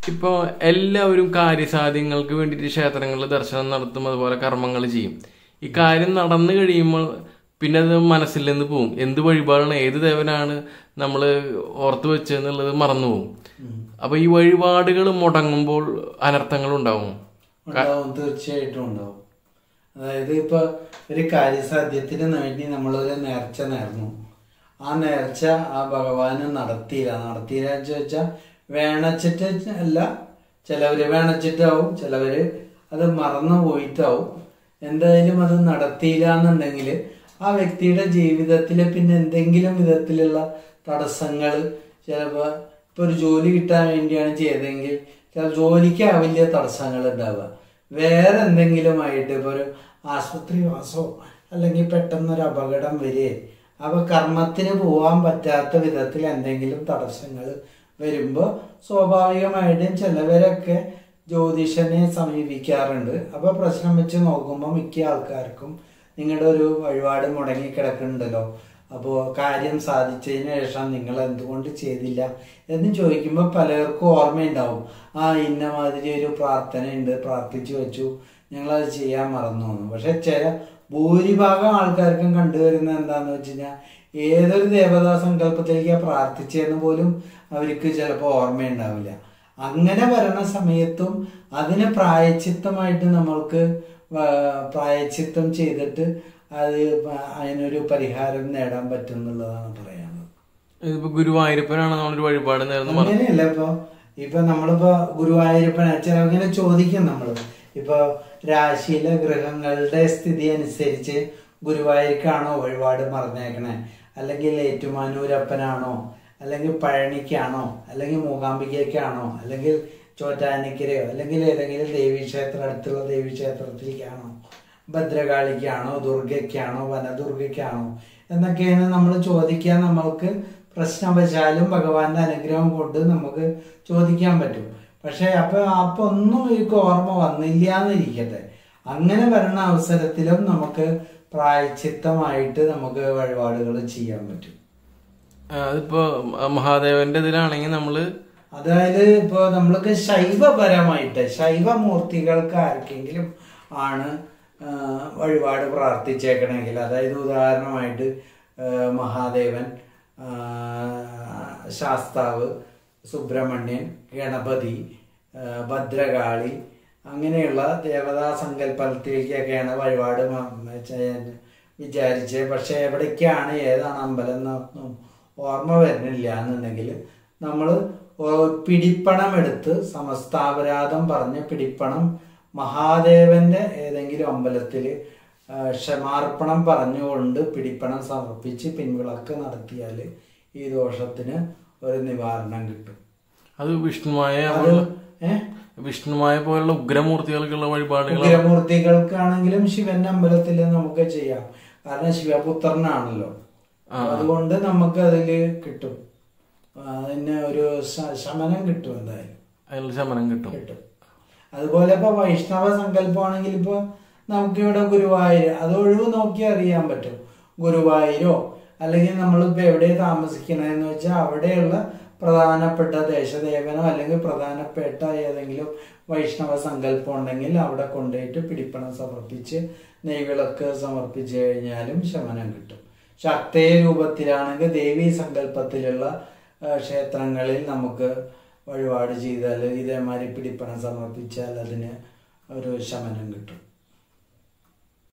ഇപ്പോൾ എല്ലാവരും കാര്യസാധ്യങ്ങൾക്ക് വേണ്ടിയിട്ട് ക്ഷേത്രങ്ങളിൽ ദർശനം നടത്തും അതുപോലെ കർമ്മങ്ങൾ ചെയ്യും ഈ കാര്യം നടന്നു കഴിയുമ്പോൾ പിന്നെ അത് മനസ്സിൽ നിന്ന് പോവും എന്ത് വഴിപാടാണ് ഏത് ദേവനാണ് നമ്മൾ ഓർത്ത് വെച്ചെന്നുള്ളത് മറന്നു പോകും അപ്പൊ ഈ വഴിപാടുകൾ മുടങ്ങുമ്പോൾ അനർത്ഥങ്ങൾ ഉണ്ടാവും ഉണ്ടാവും തീർച്ചയായിട്ടും ഉണ്ടാവും അതായത് ഇപ്പൊ ഒരു കാര്യസാധ്യത്തിന് വേണ്ടി നമ്മളൊരു നേർച്ച നേർന്നു ആ നേർച്ച ആ ഭഗവാന് നടത്തിയില്ല നടത്തിയില്ല എന്ന് ചോദിച്ചാൽ വേണച്ചിട്ട് അല്ല ചിലവര് വേണച്ചിട്ടാവും ചിലവര് അത് മറന്നു പോയിട്ടാവും എന്തായാലും അത് നടത്തിയില്ല എന്നുണ്ടെങ്കിൽ ആ വ്യക്തിയുടെ ജീവിതത്തിൽ പിന്നെ എന്തെങ്കിലും വിധത്തിലുള്ള തടസ്സങ്ങൾ ചിലപ്പോൾ ഇപ്പൊ ഒരു ജോലി കിട്ടാൻ വേണ്ടിയാണ് ചെയ്തതെങ്കിൽ ചില ജോലിക്കാവില്ല തടസ്സങ്ങൾ ഉണ്ടാവുക വേറെ എന്തെങ്കിലുമായിട്ട് ഇപ്പൊ ഒരു ആശുപത്രി വാസോ അല്ലെങ്കിൽ പെട്ടെന്നൊരു അപകടം വരെ അപ്പൊ കർമ്മത്തിന് പോകാൻ പറ്റാത്ത വിധത്തിൽ എന്തെങ്കിലും തടസ്സങ്ങൾ വരുമ്പോൾ സ്വാഭാവികമായിട്ടും ചിലവരൊക്കെ ജ്യോതിഷനെ സമീപിക്കാറുണ്ട് അപ്പൊ പ്രശ്നം വെച്ച് നോക്കുമ്പോൾ മിക്ക ആൾക്കാർക്കും നിങ്ങളുടെ ഒരു വഴിപാട് മുടങ്ങി കിടക്കുന്നുണ്ടല്ലോ അപ്പോൾ കാര്യം സാധിച്ചതിന് ശേഷം നിങ്ങൾ എന്തുകൊണ്ട് ചെയ്തില്ല എന്ന് ചോദിക്കുമ്പോൾ പലർക്കും ഓർമ്മയുണ്ടാവും ആ ഇന്ന മാതിരി ഒരു പ്രാർത്ഥനയുണ്ട് പ്രാർത്ഥിച്ചു വെച്ചു ഞങ്ങളത് ചെയ്യാൻ മറന്നു എന്ന് പക്ഷെ ചില ഭൂരിഭാഗം ആൾക്കാർക്കും കണ്ടുവരുന്ന എന്താന്ന് വെച്ച് കഴിഞ്ഞാൽ ഏതൊരു ദേവതാ സങ്കല്പത്തിലേക്ക് പ്രാർത്ഥിച്ചതെന്ന് പോലും അവർക്ക് ചിലപ്പോൾ ഓർമ്മയുണ്ടാവില്ല അങ്ങനെ വരണ സമയത്തും അതിന് പ്രായച്ചിത്തമായിട്ട് നമ്മൾക്ക് വ- പ്രായച്ചിത്തം ചെയ്തിട്ട് അത് പ- അതിനൊരു പരിഹാരം നേടാൻ പറ്റും എന്നുള്ളതാണ് പറയാനുള്ളത് ഇതിപ്പോ ഗുരുവായൂരപ്പനാണ് നമ്മളൊരു വഴിപാട് നേർന്ന് മറ- അങ്ങനെയല്ല ഇപ്പൊ ഇപ്പൊ നമ്മളിപ്പോ ഗുരുവായൂരപ്പന ചിലങ്ങനെ ചോദിക്കും നമ്മള് ഇപ്പൊ രാശിയിലെ ഗ്രഹങ്ങളുടെ സ്ഥിതി അനുസരിച്ച് ഗുരുവായൂർക്കാണോ വഴിപാട് മറന്നേക്കണേ അല്ലെങ്കിൽ ഏറ്റുമാനൂരപ്പനാണോ അല്ലെങ്കിൽ പഴനിക്കാണോ അല്ലെങ്കിൽ മൂകാംബികയ്ക്കാണോ അല്ലെങ്കിൽ ചോറ്റാനിക്കരയോ അല്ലെങ്കിൽ ഏതെങ്കിലും ദേവീക്ഷേത്രം അടുത്തുള്ള ദേവീക്ഷേത്രത്തിലേക്കാണോ ഭദ്രകാളിക്കാണോ ദുർഗയ്ക്കാണോ വനദുർഗയ്ക്കാണോ എന്നൊക്കെയാണ് നമ്മൾ ചോദിക്കാൻ നമ്മൾക്ക് പ്രശ്നവശാലും ഭഗവാന്റെ അനുഗ്രഹം കൊണ്ട് നമുക്ക് ചോദിക്കാൻ പറ്റും പക്ഷെ അപ്പൊ അപ്പൊ ഒന്നും എനിക്ക് ഓർമ്മ വന്നില്ല എന്നിരിക്കട്ടെ അങ്ങനെ വരുന്ന അവസരത്തിലും നമുക്ക് പ്രായച്ചിത്തമായിട്ട് നമുക്ക് വഴിപാടുകൾ ചെയ്യാൻ പറ്റും ആ, അതിപ്പോ മഹാദേവന്റെ ഇതിലാണെങ്കിൽ നമ്മള് അതായത് ഇപ്പൊ നമ്മൾക്ക് ശൈവപരമായിട്ട് ശൈവമൂർത്തികൾക്ക് ആർക്കെങ്കിലും ആണ് ആ, വഴിപാട് പ്രാർത്ഥിച്ചേക്കണമെങ്കിൽ അതായത് ഉദാഹരണമായിട്ട് ആ, മഹാദേവൻ ആ, ശാസ്താവ് സുബ്രഹ്മണ്യൻ ഗണപതി ആ, ഭദ്രകാളി അങ്ങനെയുള്ള ദേവതാ സങ്കല്പത്തിലേക്കൊക്കെയാണ് വഴിപാട് മ- ചെയ്യാൻ വിചാരിച്ചത് പക്ഷെ എവിടേക്കാണ് ഏതാണ് അമ്പലം എന്നൊന്നും ഓർമ്മ വരുന്നില്ല എന്നുണ്ടെങ്കിൽ നമ്മൾ പിടിപ്പണം എടുത്ത് സമസ്താപരാധം പറഞ്ഞ് പിടിപ്പണം മഹാദേവന്റെ ഏതെങ്കിലും അമ്പലത്തിൽ ക്ഷമാർപ്പണം പറഞ്ഞുകൊണ്ട് പിടിപ്പണം സമർപ്പിച്ച് പിൻവിളക്ക് നടത്തിയാൽ ഈ ദോഷത്തിന് ഒരു നിവാരണം കിട്ടും അത് വിഷ്ണുമായ അത് ഏഹ് വിഷ്ണുമായ പോലുള്ള ഉഗ്രമൂർത്തികൾക്കുള്ള വഴിപാടുകൾ ഉഗ്രമൂർത്തികൾക്കാണെങ്കിലും ശിവന്റെ അമ്പലത്തിൽ നമുക്ക് ചെയ്യാം കാരണം ശിവപുത്രനാണല്ലോ അതുകൊണ്ട് നമുക്ക് അതില് കിട്ടും അതിന് ഒരു ശ- ശമനം കിട്ടും എന്തായാലും അതിനുള്ള ശമനം കിട്ടും കിട്ടും അതുപോലെ ഇപ്പൊ വൈഷ്ണവ സങ്കല്പമാണെങ്കിൽ ഇപ്പൊ നമുക്കിവിടെ ഗുരുവായൂർ അത് ഒഴിവ് നോക്കി അറിയാൻ പറ്റും ഗുരുവായൂരോ അല്ലെങ്കിൽ നമ്മളിപ്പോ എവിടെ താമസിക്കണതെന്ന് വെച്ചാൽ അവിടെയുള്ള പ്രധാനപ്പെട്ട ദേശദേവനോ അല്ലെങ്കിൽ പ്രധാനപ്പെട്ട ഏതെങ്കിലും വൈഷ്ണവ സങ്കല്പം ഉണ്ടെങ്കിൽ അവിടെ കൊണ്ടുപോയിട്ട് പിടിപ്പണം സമർപ്പിച്ച് നെയ്വിളക്ക് സമർപ്പിച്ചു കഴിഞ്ഞാലും ശമനം കിട്ടും ശക്തയ രൂപത്തിലാണെങ്കിൽ ദേവീ സങ്കല്പത്തിലുള്ള ആ, ക്ഷേത്രങ്ങളിൽ നമുക്ക് വഴിപാട് ചെയ്താൽ ഇതേമാതിരി പിടിപ്പണം സമർപ്പിച്ചാൽ അതിന് ഒരു ശമനം കിട്ടും